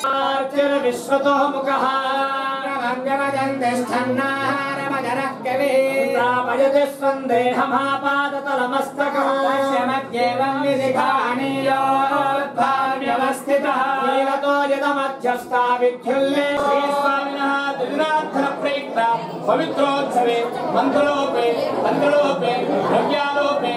విశ్వతో ముఖ భజతి స్వందేహమాపాదతలమస్తక నీలతో యదమధ్యస్థా విద్యుల్లే శ్రీస్వామినః దివ్యార్థన ప్రయుక్త పవిత్రోత్సవే మంత్రలోపే మంత్రలోపే ద్రవ్యాలోపే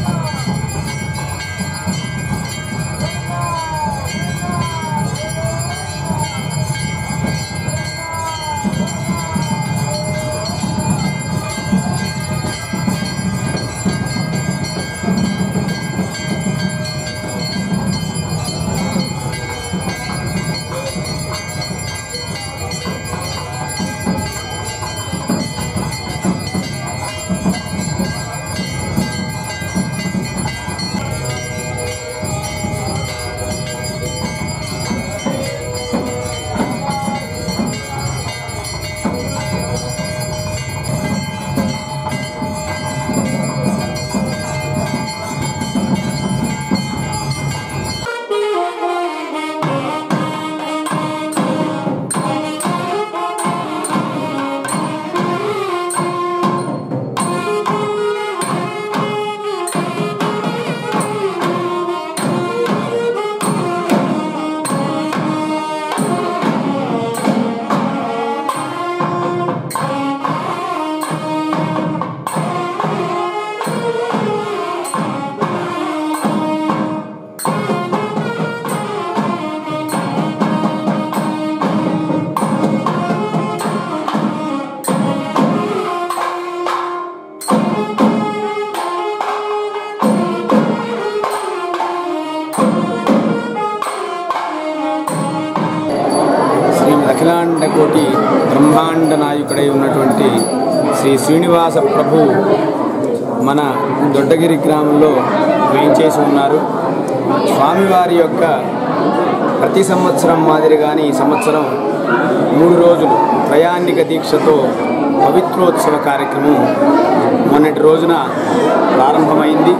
శ్రీ అఖిలాండ కోటి బ్రహ్మాండ నాయకుడై ఉన్నటువంటి శ్రీ శ్రీనివాస ప్రభు మన దొడ్డగిరి గ్రామంలో వేయించేసి ఉన్నారు స్వామివారి యొక్క ప్రతి సంవత్సరం మాదిరిగానే ఈ సంవత్సరం మూడు రోజులు త్రయాన్నిక దీక్షతో పవిత్రోత్సవ కార్యక్రమం మొన్నటి రోజున ప్రారంభమైంది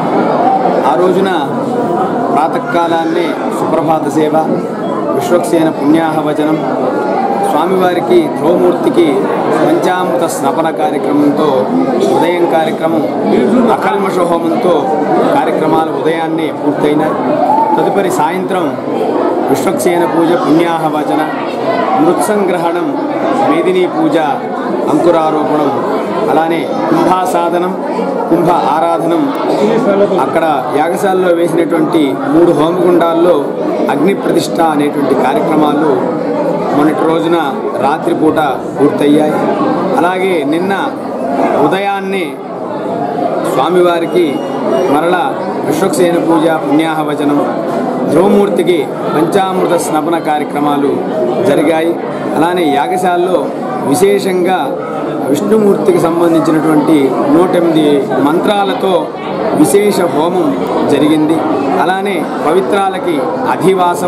ఆ రోజున ప్రాతకాలాన్నే సుప్రభాత సేవ విశ్వక్సేన పుణ్యాహవచనం స్వామివారికి ధ్రువమూర్తికి పంచామృత స్నపన కార్యక్రమంతో ఉదయం కార్యక్రమం అకల్మష హోమంతో కార్యక్రమాలు ఉదయాన్నే పూర్తయినాయి తదుపరి సాయంత్రం విశ్వక్సేన పూజ పుణ్యాహవచన మృత్సంగ్రహణం మేదినీ పూజ అంకురారోపణం అలానే కుంభాసాధనం కుంభ ఆరాధనం అక్కడ యాగశాలలో వేసినటువంటి మూడు హోమగుండాల్లో అగ్ని ప్రతిష్ట అనేటువంటి కార్యక్రమాలు మొన్నటి రోజున రాత్రిపూట పూర్తయ్యాయి అలాగే నిన్న ఉదయాన్నే స్వామివారికి మరల విశ్వక్సేన పూజ పుణ్యాహవచనం ధ్రువమూర్తికి పంచామృత స్నపన కార్యక్రమాలు జరిగాయి అలానే యాగశాలలో విశేషంగా విష్ణుమూర్తికి సంబంధించినటువంటి నూట ఎనిమిది మంత్రాలతో విశేష హోమం జరిగింది అలానే పవిత్రాలకి అధివాసం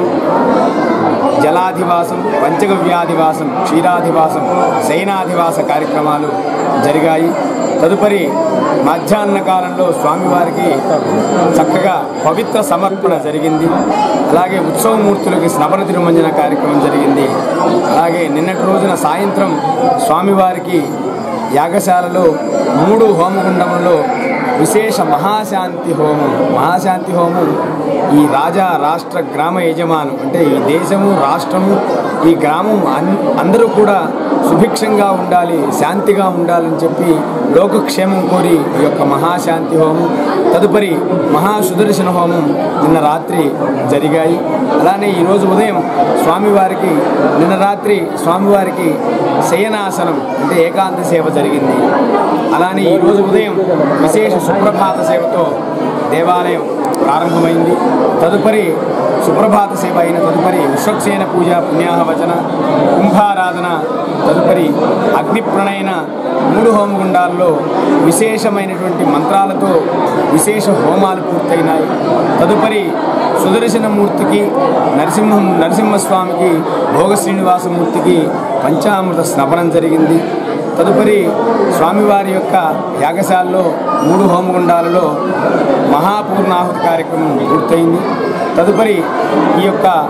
జలాధివాసం పంచగవ్యాధివాసం క్షీరాధివాసం శయనాధివాస కార్యక్రమాలు జరిగాయి తదుపరి మధ్యాహ్న కాలంలో స్వామివారికి చక్కగా పవిత్ర సమర్పణ జరిగింది అలాగే ఉత్సవమూర్తులకి స్నపన తిరుమంజన కార్యక్రమం జరిగింది అలాగే నిన్నటి రోజున సాయంత్రం స్వామివారికి యాగశాలలో మూడు హోమగుండములలో విశేష మహాశాంతి హోమం మహాశాంతి హోమం ఈ రాజా రాష్ట్ర గ్రామ యజమాను అంటే ఈ దేశము రాష్ట్రము ఈ గ్రామం అన్ అందరూ కూడా సుభిక్షంగా ఉండాలి శాంతిగా ఉండాలని చెప్పి లోకక్షేమం కోరి ఈ యొక్క మహాశాంతి హోమం తదుపరి మహాసుదర్శన హోమం నిన్న రాత్రి జరిగాయి అలానే ఈరోజు ఉదయం స్వామివారికి నిన్న రాత్రి స్వామివారికి శయనాసనం అంటే ఏకాంత సేవ జరిగింది అలానే ఈరోజు ఉదయం విశేష సుప్రభాత సేవతో దేవాలయం ప్రారంభమైంది తదుపరి సుప్రభాత సేవ అయిన తదుపరి విశ్వక్సేన పూజ పుణ్యాహవచన కుంభారాధన తదుపరి అగ్ని ప్రణయన మూడు హోమగుండాల్లో విశేషమైనటువంటి మంత్రాలతో విశేష హోమాలు పూర్తయినాయి తదుపరి సుదర్శనమూర్తికి నరసింహం నరసింహస్వామికి భోగ శ్రీనివాసమూర్తికి పంచామృత స్నపనం జరిగింది తదుపరి స్వామివారి యొక్క యాగశాలలో మూడు హోమగుండాలలో మహాపూర్ణాహుతి కార్యక్రమం పూర్తయింది తదుపరి ఈ యొక్క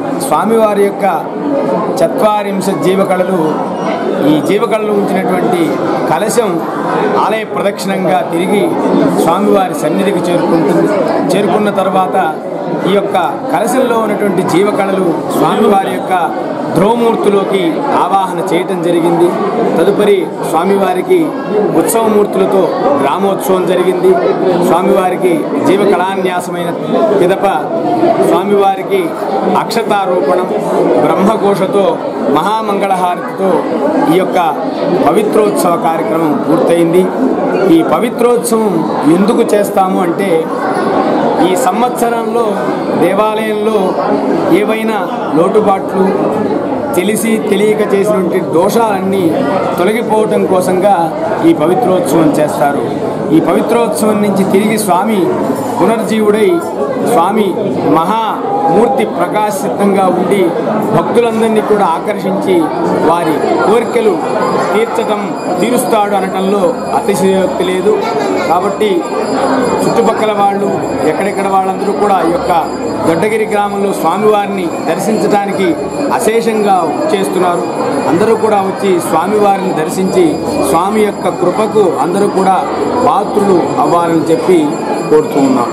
స్వామివారి యొక్క చత్వారింశ జీవకళలు ఈ జీవకళలు ఉంచినటువంటి కలశం ఆలయ ప్రదక్షిణంగా తిరిగి స్వామివారి సన్నిధికి చేరుకుంటుంది చేరుకున్న తర్వాత ఈ యొక్క కలశంలో ఉన్నటువంటి జీవకళలు స్వామివారి యొక్క ధ్రువమూర్తిలోకి ఆవాహన చేయటం జరిగింది తదుపరి స్వామివారికి ఉత్సవమూర్తులతో గ్రామోత్సవం జరిగింది స్వామివారికి జీవకళాన్యాసమైన పిదప స్వామివారికి అక్షతారోపణం బ్రహ్మఘోషతో మహామంగళహారతితో ఈ యొక్క పవిత్రోత్సవ కార్యక్రమం పూర్తయింది ఈ పవిత్రోత్సవం ఎందుకు చేస్తాము అంటే ఈ సంవత్సరంలో దేవాలయంలో ఏవైనా లోటుబాట్లు తెలిసి తెలియక చేసినటువంటి దోషాలన్నీ తొలగిపోవటం కోసంగా ఈ పవిత్రోత్సవం చేస్తారు ఈ పవిత్రోత్సవం నుంచి తిరిగి స్వామి పునర్జీవుడై స్వామి మహామూర్తి ప్రకాశితంగా ఉండి భక్తులందరినీ కూడా ఆకర్షించి వారి కోరికలు తీర్చటం తీరుస్తాడు అనటంలో అతిశయోక్తి లేదు కాబట్టి చుట్టుపక్కల వాళ్ళు ఎక్కడెక్కడ వాళ్ళందరూ కూడా ఈ యొక్క దొడ్డగిరి గ్రామంలో స్వామివారిని దర్శించడానికి అశేషంగా చేస్తున్నారు అందరూ కూడా వచ్చి స్వామివారిని దర్శించి స్వామి యొక్క కృపకు అందరూ కూడా పాత్రులు అవ్వాలని చెప్పి కోరుతూ ఉన్నాం